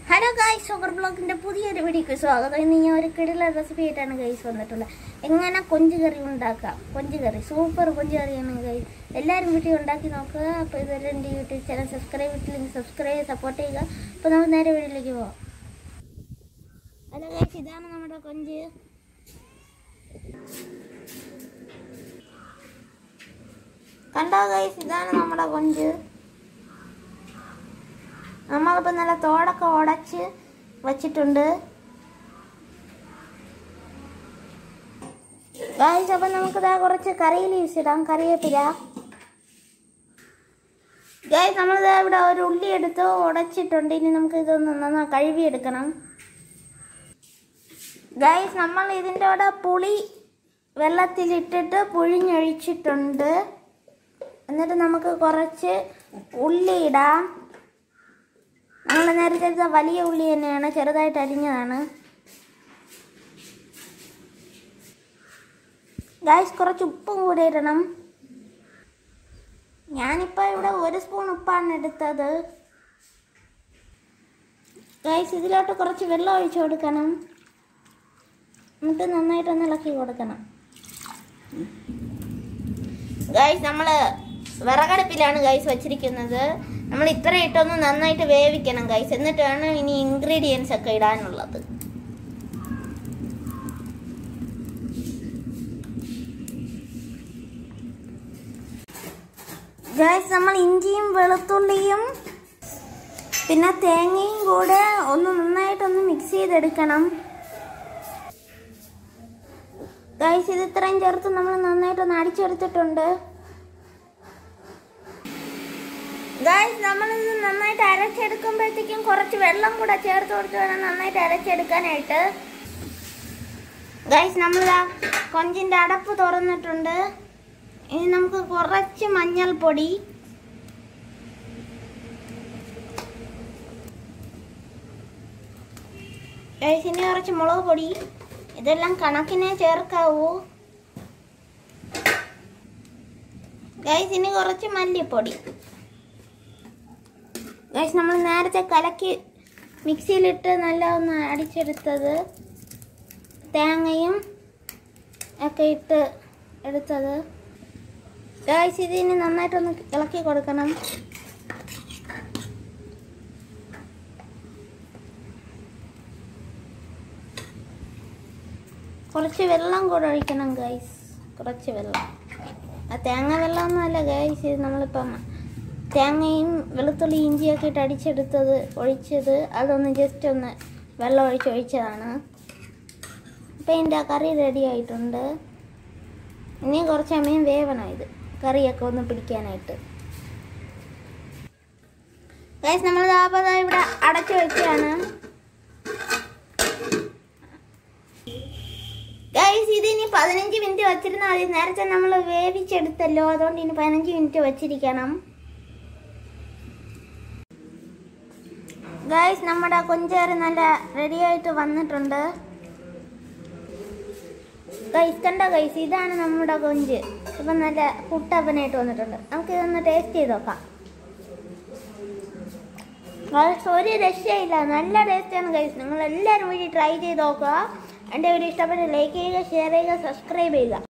hello guys sugar ബ്ലോക്കിന്റെ പുതിയൊരു വീഡിയോക്ക് സ്വാഗതം ഇന്ന് ഞാൻ ഒരു കിടില റെസിപ്പി ആയിട്ടാണ് ഗൈസ് വന്നിട്ടുള്ളത് എങ്ങനെ കൊഞ്ച് കറി ഉണ്ടാക്കാം കൊഞ്ച് കറി സൂപ്പർ കൊഞ്ച് കറിയാണ് ഗൈസ് എല്ലാവരും വീട്ടിൽ ഉണ്ടാക്കി നോക്കുക അപ്പോൾ ഇതുവരെ എൻ്റെ യൂട്യൂബ് ചാനൽ സബ്സ്ക്രൈബ് ചെയ്തില്ലെങ്കിൽ സബ്സ്ക്രൈബ് ചെയ്ത് സപ്പോർട്ട് ചെയ്യുക അപ്പോൾ നമുക്ക് നേരെ വീഡിയോയിലേക്ക് പോവാം ഹലോ ഗൈസ് ഇതാണ് നമ്മുടെ കൊഞ്ച് കണ്ടോ ഗൈസ് ഇതാണ് നമ്മുടെ കൊഞ്ച് നമ്മളിപ്പോൾ നല്ല തോടൊക്കെ ഉടച്ച് വച്ചിട്ടുണ്ട് ഗായ്സ് അപ്പം നമുക്കിതാ കുറച്ച് കറിയിൽ യൂസ് ഇടാം കറിവേപ്പില ഗായ്സ് നമ്മളിതാ ഇവിടെ ഒരു ഉള്ളി എടുത്ത് ഉടച്ചിട്ടുണ്ട് ഇനി നമുക്ക് ഇതൊന്ന് നന്നാ കഴുകിയെടുക്കണം ഗായ്സ് നമ്മൾ ഇതിൻ്റെ കൂടെ പുളി വെള്ളത്തിലിട്ടിട്ട് പുഴിഞ്ഞൊഴിച്ചിട്ടുണ്ട് എന്നിട്ട് നമുക്ക് കുറച്ച് ഉള്ളി ഇടാം നമ്മൾ നേരത്തെ എടുത്ത വലിയ ഉള്ളി തന്നെയാണ് ചെറുതായിട്ട് അരിഞ്ഞതാണ് ഗായ്സ് കുറച്ച് ഉപ്പും കൂടി ഇടണം ഞാനിപ്പോൾ ഇവിടെ ഒരു സ്പൂൺ ഉപ്പാണ് എടുത്തത് ഗായ്സ് ഇതിലോട്ട് കുറച്ച് വെള്ളം ഒഴിച്ചു കൊടുക്കണം എന്നിട്ട് നന്നായിട്ടൊന്ന് ഇളക്കി കൊടുക്കണം ഗായ്സ് നമ്മൾ വിറകടുപ്പിലാണ് ഗൈസ് വച്ചിരിക്കുന്നത് നമ്മൾ ഇത്ര ഇട്ടൊന്ന് നന്നായിട്ട് വേവിക്കണം ഗൈസ് എന്നിട്ടാണ് ഇനി ഇൻഗ്രീഡിയൻസ് ഒക്കെ ഇടാനുള്ളത് ഗൈസ് നമ്മൾ ഇഞ്ചിയും വെളുത്തുള്ളിയും പിന്നെ തേങ്ങയും കൂടെ ഒന്ന് നന്നായിട്ടൊന്ന് മിക്സ് ചെയ്തെടുക്കണം ഗൈസ് ഇത് ഇത്രയും ചേർത്ത് നമ്മൾ നന്നായിട്ടൊന്ന് അടിച്ചെടുത്തിട്ടുണ്ട് ഗായ്സ് നമ്മളിത് നന്നായിട്ട് അരച്ചെടുക്കുമ്പോഴത്തേക്കും കുറച്ച് വെള്ളം കൂടെ ചേർത്ത് കൊടുത്ത് വേണം നന്നായിട്ട് അരച്ചെടുക്കാനായിട്ട് ഗായ്സ് നമ്മളിതാ കൊഞ്ചിൻ്റെ അടപ്പ് തുറന്നിട്ടുണ്ട് ഇനി നമുക്ക് കുറച്ച് മഞ്ഞൾപ്പൊടി ഗായ്സ് ഇനി കുറച്ച് മുളക് പൊടി ഇതെല്ലാം കണക്കിനെ ചേർക്കാവൂ ഗൈസ് ഇനി കുറച്ച് മല്ലിപ്പൊടി ഗൈസ് നമ്മൾ നേരത്തെ കലക്കി മിക്സിയിലിട്ട് നല്ല ഒന്ന് അടിച്ചെടുത്തത് തേങ്ങയും ഒക്കെ ഇട്ട് എടുത്തത് ഗൈസ് ഇതിന് നന്നായിട്ടൊന്ന് ഇളക്കി കൊടുക്കണം കുറച്ച് വെള്ളം കൂടെ ഒഴിക്കണം ഗൈസ് കുറച്ച് വെള്ളം ആ തേങ്ങ വെള്ളമൊന്നുമല്ല ഗൈസ് ഇത് നമ്മളിപ്പം തേങ്ങയും വെളുത്തുള്ളി ഇഞ്ചിയൊക്കെ ഇട്ട് അടിച്ചെടുത്തത് ഒഴിച്ചത് അതൊന്ന് ജസ്റ്റ് ഒന്ന് വെള്ളം ഒഴിച്ച് ഒഴിച്ചതാണ് അപ്പം എൻ്റെ കറി റെഡി ആയിട്ടുണ്ട് ഇനി കുറച്ച് സമയം വേവണം ഇത് കറിയൊക്കെ ഒന്ന് പിടിക്കാനായിട്ട് ഗൈസ് നമ്മൾ ദാപത ഇവിടെ അടച്ചു വെച്ചാണ് ഗൈസ് ഇതിനി പതിനഞ്ച് മിനിറ്റ് വച്ചിരുന്നാൽ മതി നേരത്തെ നമ്മൾ വേവിച്ചെടുത്തല്ലോ അതുകൊണ്ട് ഇനി പതിനഞ്ച് മിനിറ്റ് വച്ചിരിക്കണം ഗൈസ് നമ്മുടെ കൊഞ്ചേറി നല്ല റെഡി ആയിട്ട് വന്നിട്ടുണ്ട് ഗൈസ് കണ്ട ഗൈസ് ഇതാണ് നമ്മുടെ കൊഞ്ച് ഇപ്പം നല്ല കുട്ടപ്പനായിട്ട് വന്നിട്ടുണ്ട് നമുക്ക് ഇതൊന്ന് ടേസ്റ്റ് ചെയ്ത് നോക്കാം ഗൈസ് ഒരു രക്ഷയില്ല നല്ല ടേസ്റ്റാണ് ഗൈസ് നിങ്ങൾ എല്ലാവരും വഴി ട്രൈ ചെയ്ത് നോക്കുക എൻ്റെ വീഡിയോ ഇഷ്ടപ്പെട്ട് ലൈക്ക് ചെയ്യുക ഷെയർ ചെയ്യുക സബ്സ്ക്രൈബ് ചെയ്യുക